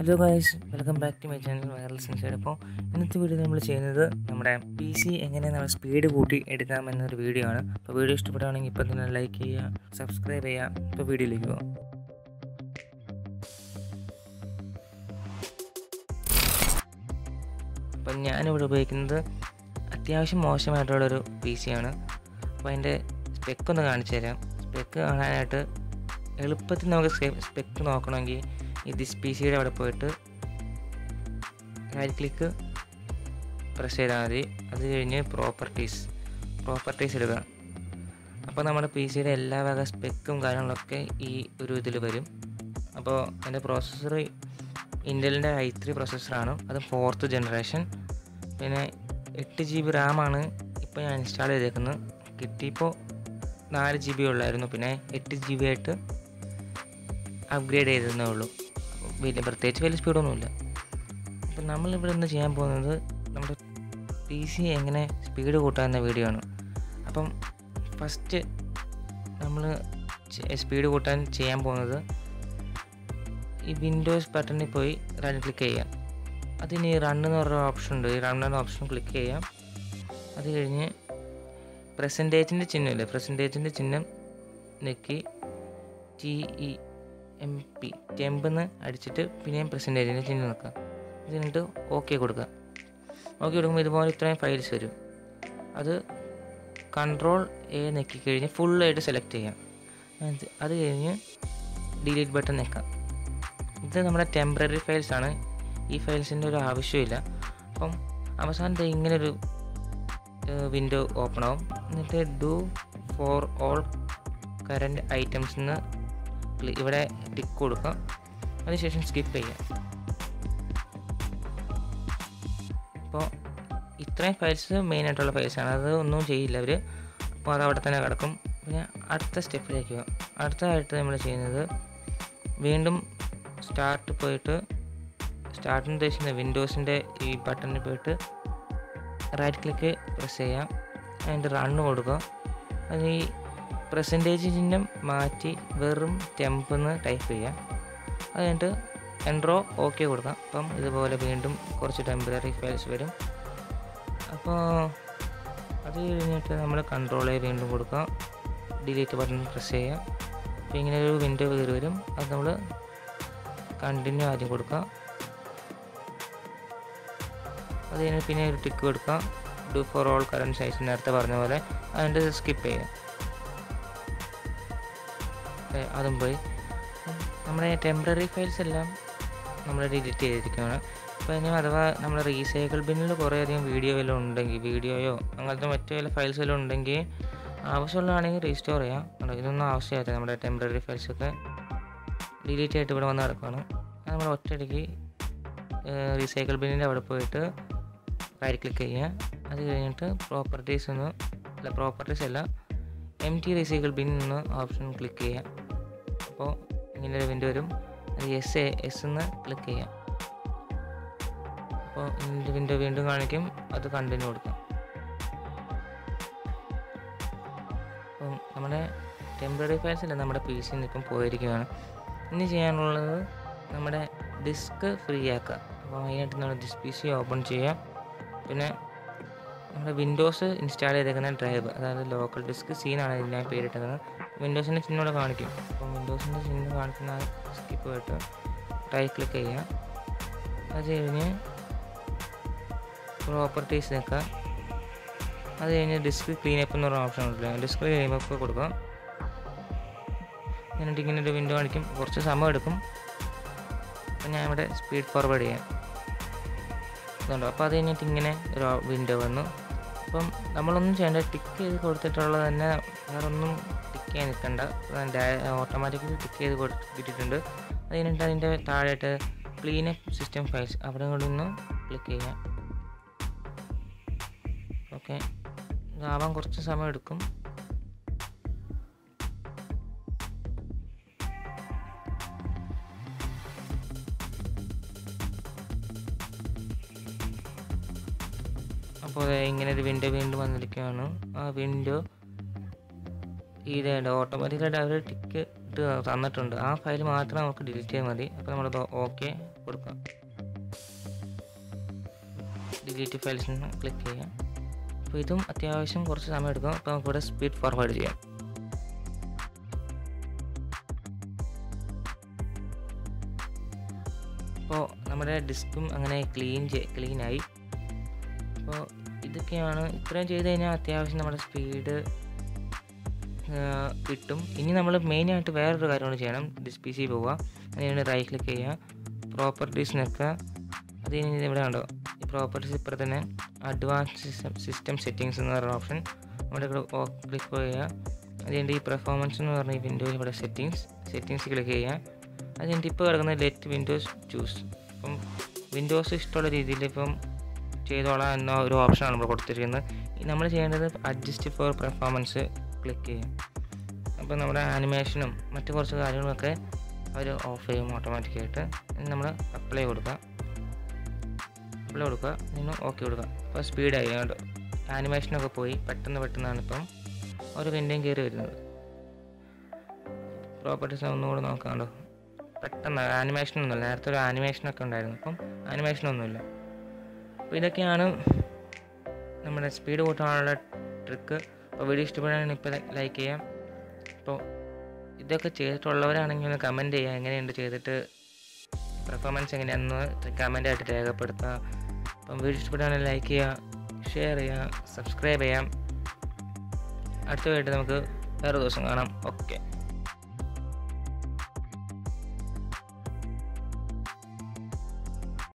hello guys welcome back to my channel viral സെൻസൈഡ് അപ്പോൾ ഇന്നത്തെ വീഡിയോ നമ്മൾ ചെയ്യുന്നത് നമ്മുടെ പി സി എങ്ങനെ നമ്മൾ സ്പീഡ് കൂട്ടി എടുക്കാം എന്നൊരു വീഡിയോ ആണ് അപ്പോൾ വീഡിയോ ഇഷ്ടപ്പെടുകയാണെങ്കിൽ ഇപ്പോൾ തന്നെ ലൈക്ക് ചെയ്യുക സബ്സ്ക്രൈബ് ചെയ്യുക ഇപ്പോൾ വീഡിയോയിലേക്ക് പോകാം അപ്പം ഞാനിവിടെ ഉപയോഗിക്കുന്നത് അത്യാവശ്യം മോശമായിട്ടുള്ളൊരു പി സി ആണ് അപ്പോൾ അതിൻ്റെ സ്പെക്ക് ഒന്ന് കാണിച്ചു തരാം സ്പെക്ക് കാണാനായിട്ട് എളുപ്പത്തിൽ നമുക്ക് സ്പെക്ക് നോക്കണമെങ്കിൽ ഈ ദിസ് പി സിയുടെ അവിടെ പോയിട്ട് റൈറ്റ് ക്ലിക്ക് പ്രസ് ചെയ്താൽ മതി അത് കഴിഞ്ഞ് പ്രോപ്പർട്ടീസ് പ്രോപ്പർട്ടീസ് എടുക്കുക അപ്പോൾ നമ്മുടെ പി സിയുടെ എല്ലാ വക സ്പെക്കും കാര്യങ്ങളൊക്കെ ഈ ഒരു ഇതിൽ വരും അപ്പോൾ എൻ്റെ പ്രോസസ്സർ ഇൻ്റലിൻ്റെ ഐ ത്രീ പ്രോസസ്സറാണ് അത് ഫോർത്ത് ജനറേഷൻ പിന്നെ എട്ട് ജി ബി റാമാണ് ഇപ്പോൾ ഞാൻ ഇൻസ്റ്റാൾ ചെയ്തേക്കുന്നത് കിട്ടിയപ്പോൾ നാല് ജി ബി ഉള്ളായിരുന്നു പിന്നെ എട്ട് ജി ബി ആയിട്ട് അപ്ഗ്രേഡ് ചെയ്തതേ ഉള്ളൂ വലിയ പ്രത്യേകിച്ച് വലിയ സ്പീഡൊന്നുമില്ല അപ്പം നമ്മളിവിടെ ഇന്ന് ചെയ്യാൻ പോകുന്നത് നമ്മുടെ പി സി എങ്ങനെ സ്പീഡ് കൂട്ടാമെന്ന വീഡിയോ ആണ് അപ്പം ഫസ്റ്റ് നമ്മൾ സ്പീഡ് കൂട്ടാൻ ചെയ്യാൻ പോകുന്നത് ഈ വിൻഡോസ് ബട്ടണിൽ പോയി റൺ ക്ലിക്ക് ചെയ്യാം അതിന് ഈ റൺ എന്ന് പറഞ്ഞ ഓപ്ഷൻ ഉണ്ട് ഈ റൺ എന്ന ഓപ്ഷൻ ക്ലിക്ക് ചെയ്യാം അത് കഴിഞ്ഞ് പ്രസൻറ്റേജിൻ്റെ ചിഹ്നമില്ലേ പ്രസൻറ്റേജിൻ്റെ ചിഹ്നം ഞെക്കി ടി ഇ എം പി ടെമ്പെന്ന് അടിച്ചിട്ട് പിന്നെയും പ്രസൻറ്റേജിൻ്റെ ചിഹ്നം നിൽക്കുക ഇത് കഴിഞ്ഞിട്ട് ഓക്കെ കൊടുക്കുക ഓക്കെ കൊടുക്കുമ്പോൾ ഇതുപോലെ ഇത്രയും ഫയൽസ് വരും അത് കൺട്രോൾ എ നെക്കി കഴിഞ്ഞ് ഫുള്ളായിട്ട് സെലക്ട് ചെയ്യാം അത് അത് കഴിഞ്ഞ് ഡിലീറ്റ് ബട്ടൺ നിൽക്കാം ഇത് നമ്മുടെ ടെമ്പററി ഫയൽസ് ആണ് ഈ ഫയൽസിൻ്റെ ഒരു ആവശ്യമില്ല അപ്പം അവസാനത്തെ ഇങ്ങനൊരു വിൻഡോ ഓപ്പൺ ആവും എന്നിട്ട് do for all current items എന്ന് ഇവിടെ ടിക്ക് കൊടുക്കാം അതിനുശേഷം സ്കിപ്പ് ചെയ്യാം അപ്പോൾ ഇത്രയും ഫയൽസ് മെയിനായിട്ടുള്ള ഫയൽസാണ് അത് ഒന്നും ചെയ്യില്ല അവർ അപ്പോൾ അത് അവിടെ തന്നെ കിടക്കും പിന്നെ അടുത്ത സ്റ്റെപ്പിലേക്ക് പോകാം അടുത്തതായിട്ട് നമ്മൾ ചെയ്യുന്നത് വീണ്ടും സ്റ്റാർട്ട് പോയിട്ട് സ്റ്റാർട്ടിന് ഉദ്ദേശിക്കുന്ന വിൻഡോസിൻ്റെ ഈ ബട്ടണിൽ പോയിട്ട് റൈറ്റ് ക്ലിക്ക് പ്രസ് ചെയ്യാം അതിൻ്റെ റണ്ണ് കൊടുക്കുക അത് ഈ പ്രസൻറ്റേജ് ചിഹ്നം മാറ്റി വെറും ടെമ്പ് എന്ന് ടൈപ്പ് ചെയ്യാം അത് കഴിഞ്ഞിട്ട് എൻട്രോ ഓക്കെ കൊടുക്കാം അപ്പം ഇതുപോലെ വീണ്ടും കുറച്ച് ടെമ്പററി ഫയൽസ് വരും അപ്പോൾ അത് കഴിഞ്ഞിട്ട് നമ്മൾ കൺട്രോളെ വീണ്ടും കൊടുക്കാം ഡിലീറ്റ് ബട്ടൺ പ്രസ് ചെയ്യാം അപ്പോൾ ഇങ്ങനെ ഒരു വിൻഡോ കയറി വരും അത് നമ്മൾ കണ്ടിന്യൂ ആദ്യം കൊടുക്കാം അത് കഴിഞ്ഞ് പിന്നെ ഒരു ടിക്ക് കൊടുക്കാം do for all current size നേരത്തെ പറഞ്ഞ പോലെ അതിൻ്റെ സ്കിപ്പ് ചെയ്യാം അതും പോയി നമ്മുടെ ടെമ്പററി ഫയൽസ് എല്ലാം നമ്മൾ ഡിലീറ്റ് ചെയ്തിരിക്കുകയാണ് അപ്പോൾ ഇനി അഥവാ നമ്മുടെ റീസൈക്കിൾ ബിന്നിൽ കുറേയധികം വീഡിയോ വല്ലതും ഉണ്ടെങ്കിൽ വീഡിയോയോ അങ്ങനത്തെ മറ്റു വല്ല ഫയൽസ് വല്ലതും ഉണ്ടെങ്കിൽ ആവശ്യമുള്ളതാണെങ്കിൽ റീസ്റ്റോർ ചെയ്യാം ഇതൊന്നും ആവശ്യമായിട്ട് നമ്മുടെ ടെമ്പററി ഫയൽസൊക്കെ ഡിലീറ്റ് ആയിട്ട് ഇവിടെ വന്ന് കിടക്കുകയാണ് അത് നമ്മൾ ഒറ്റയടിക്ക് റീസൈക്കിൾ ബിന്നിൻ്റെ അവിടെ പോയിട്ട് റൈറ്റ് ക്ലിക്ക് ചെയ്യുക അത് കഴിഞ്ഞിട്ട് പ്രോപ്പർട്ടീസ് ഒന്ന് അല്ല പ്രോപ്പർട്ടീസ് അല്ല എം ടി റീസൈക്കിൾ ബിൻ എന്ന് ഓപ്ഷൻ ക്ലിക്ക് ചെയ്യാം അപ്പോൾ ഇങ്ങനെ ഒരു വിൻഡോ വരും അത് എസ് എ എസ് എന്ന് ക്ലിക്ക് ചെയ്യാം അപ്പോൾ ഇതിൻ്റെ വിൻഡോ വീണ്ടും കാണിക്കും അത് കണ്ടിന്യൂ കൊടുക്കാം അപ്പം നമ്മുടെ ടെമ്പററി ഫയൽസ് അല്ല നമ്മുടെ പി സിയിൽ നിന്ന് ഇപ്പം പോയിരിക്കുകയാണ് ഇനി ചെയ്യാനുള്ളത് നമ്മുടെ ഡിസ്ക് ഫ്രീ ആക്കുക അപ്പോൾ അതിനായിട്ട് നമ്മൾ ഡിസ് പി സി ഓപ്പൺ ചെയ്യാം പിന്നെ നമ്മുടെ വിൻഡോസ് ഇൻസ്റ്റാൾ ചെയ്തേക്കുന്ന ഡ്രൈവ് അതായത് ലോക്കൽ ഡിസ്ക് സീനാണ് ഇതിന് ഞാൻ പേരിട്ടത് വിൻഡോസിൻ്റെ ചിഹ്നം ഇവിടെ കാണിക്കും അപ്പോൾ വിൻഡോസിൻ്റെ ചിഹ്നം കാണിക്കുന്ന സ്കിപ്പ് പോയിട്ട് റൈറ്റ് ക്ലിക്ക് ചെയ്യുക അത് കഴിഞ്ഞ് പ്രോപ്പർട്ടീസ് നിൽക്കുക അത് കഴിഞ്ഞ് ഡിസ്ക് ക്ലീൻ അപ്പ് എന്ന് പറഞ്ഞ ഓപ്ഷൻ ഉണ്ടല്ലോ ഡിസ്ക് ക്ലീൻ അപ്പ് കൊടുക്കുക എന്നിട്ട് ഇങ്ങനെ ഒരു വിൻഡോ കാണിക്കും കുറച്ച് സമയം എടുക്കും അപ്പം ഞാൻ ഇവിടെ സ്പീഡ് ഫോർവേഡ് ചെയ്യാം ഇതുണ്ടോ അപ്പോൾ അത് കഴിഞ്ഞിട്ട് ഇങ്ങനെ ഒരു വിൻഡോ വന്നു അപ്പം നമ്മളൊന്നും ചെയ്യേണ്ട ടിക്ക് ചെയ്ത് കൊടുത്തിട്ടുള്ളത് തന്നെ വേറെ ഒന്നും ടിക്ക് ചെയ്യാൻ നിൽക്കണ്ട ഓട്ടോമാറ്റിക്കലി ടിക്ക് ചെയ്ത് കൊടുത്തിട്ടുണ്ട് അത് കഴിഞ്ഞിട്ട് അതിൻ്റെ താഴെയായിട്ട് ക്ലീൻ അപ്പ് സിസ്റ്റം ഫയൽസ് അവിടെ കൂടി ഒന്ന് ക്ലിക്ക് ചെയ്യാം ഓക്കെ ഇതാവാൻ കുറച്ച് സമയം എടുക്കും അപ്പോൾ ഇങ്ങനെ ഒരു വിൻഡോ വീണ്ടും വന്നിരിക്കുകയാണ് ആ വിൻഡോ ഇതേണ്ട ഓട്ടോമാറ്റിക്കായിട്ട് അവർ ടിക്ക് ഇട്ട് തന്നിട്ടുണ്ട് ആ ഫയൽ മാത്രം നമുക്ക് ഡിലീറ്റ് ചെയ്താൽ മതി അപ്പോൾ നമ്മൾ ഓക്കെ കൊടുക്കാം ഡിലീറ്റ് ഫയൽസിന് ക്ലിക്ക് ചെയ്യാം അപ്പോൾ ഇതും അത്യാവശ്യം കുറച്ച് സമയം എടുക്കും അപ്പോൾ നമുക്കിവിടെ സ്പീഡ് ഫോർവേഡ് ചെയ്യാം അപ്പോൾ നമ്മുടെ ഡിസ്കും അങ്ങനെ ക്ലീൻ ക്ലീനായി അപ്പോൾ ഇതൊക്കെയാണ് ഇത്രയും ചെയ്ത് കഴിഞ്ഞാൽ അത്യാവശ്യം നമ്മുടെ സ്പീഡ് കിട്ടും ഇനി നമ്മൾ മെയിനായിട്ട് വേറൊരു കാര്യമാണ് ചെയ്യണം ഡിസ് പി സി പോവുക അതിന് റൈറ്റ് ക്ലിക്ക് ചെയ്യുക പ്രോപ്പർട്ടീസ് നിൽക്കുക അത് കഴിഞ്ഞ് ഇവിടെ കണ്ടോ ഈ പ്രോപ്പർട്ടീസ് ഇപ്പോൾ തന്നെ അഡ്വാൻസ് സിസ്റ്റം സിസ്റ്റം സെറ്റിങ്സ് എന്ന് പറയുന്ന ഓപ്ഷൻ നമ്മുടെ ഇവിടെ ക്ലിക്ക് ചെയ്യുക അത് കഴിഞ്ഞിട്ട് ഈ പെർഫോമൻസ് എന്ന് പറഞ്ഞ ഈ വിൻഡോയിൽ ഇവിടെ സെറ്റിങ്സ് സെറ്റിങ്സ് ക്ലിക്ക് ചെയ്യുക അത് കഴിഞ്ഞിട്ട് ഇപ്പോൾ കിടക്കുന്ന ലെറ്റ് വിൻഡോസ് ചൂസ് ഇപ്പം വിൻഡോസ് ഇഷ്ടമുള്ള രീതിയിൽ ഇപ്പം ചെയ്തോളാം എന്ന ഒരു ഓപ്ഷനാണ് നമ്മൾ കൊടുത്തിരിക്കുന്നത് നമ്മൾ ചെയ്യേണ്ടത് അഡ്ജസ്റ്റ് ഫോർ പെർഫോമൻസ് ക്ലിക്ക് ചെയ്യും അപ്പോൾ നമ്മുടെ ആനിമേഷനും മറ്റു കുറച്ച് കാര്യങ്ങളൊക്കെ അവർ ഓഫ് ചെയ്യും ഓട്ടോമാറ്റിക്കായിട്ട് നമ്മൾ അപ്ലൈ കൊടുക്കുക അപ്ലൈ കൊടുക്കുക പിന്നെ ഓക്കെ കൊടുക്കുക അപ്പോൾ സ്പീഡായി കേട്ടോ ആനിമേഷനൊക്കെ പോയി പെട്ടെന്ന് പെട്ടെന്നാണ് ഇപ്പം ഒരു വിൻഡോയും കയറി വരുന്നത് പ്രോപ്പർട്ടീസ് ഒന്നുകൂടെ നോക്കാണ്ടോ പെട്ടെന്ന് ആനിമേഷൻ ഒന്നുമില്ല നേരത്തെ ഒരു ആനിമേഷനൊക്കെ ഉണ്ടായിരുന്നു അപ്പം ആനിമേഷനൊന്നുമില്ല അപ്പോൾ ഇതൊക്കെയാണ് നമ്മുടെ സ്പീഡ് കൂട്ടാനുള്ള ട്രിക്ക് അപ്പോൾ വീഡിയോ ഇഷ്ടപ്പെടുകയാണെങ്കിൽ ഇപ്പോൾ ലൈക്ക് ചെയ്യാം അപ്പോൾ ഇതൊക്കെ ചെയ്തിട്ടുള്ളവരാണെങ്കിൽ ഒന്ന് കമൻറ്റ് ചെയ്യുക എങ്ങനെയുണ്ട് ചെയ്തിട്ട് പെർഫോമൻസ് എങ്ങനെയാണെന്ന് കമൻ്റായിട്ട് രേഖപ്പെടുത്തുക അപ്പം വീഡിയോ ഇഷ്ടപ്പെടുകയാണെങ്കിൽ ലൈക്ക് ചെയ്യുക ഷെയർ ചെയ്യുക സബ്സ്ക്രൈബ് ചെയ്യാം അടുത്ത വീഡിയോ നമുക്ക് വേറെ ദിവസം കാണാം ഓക്കെ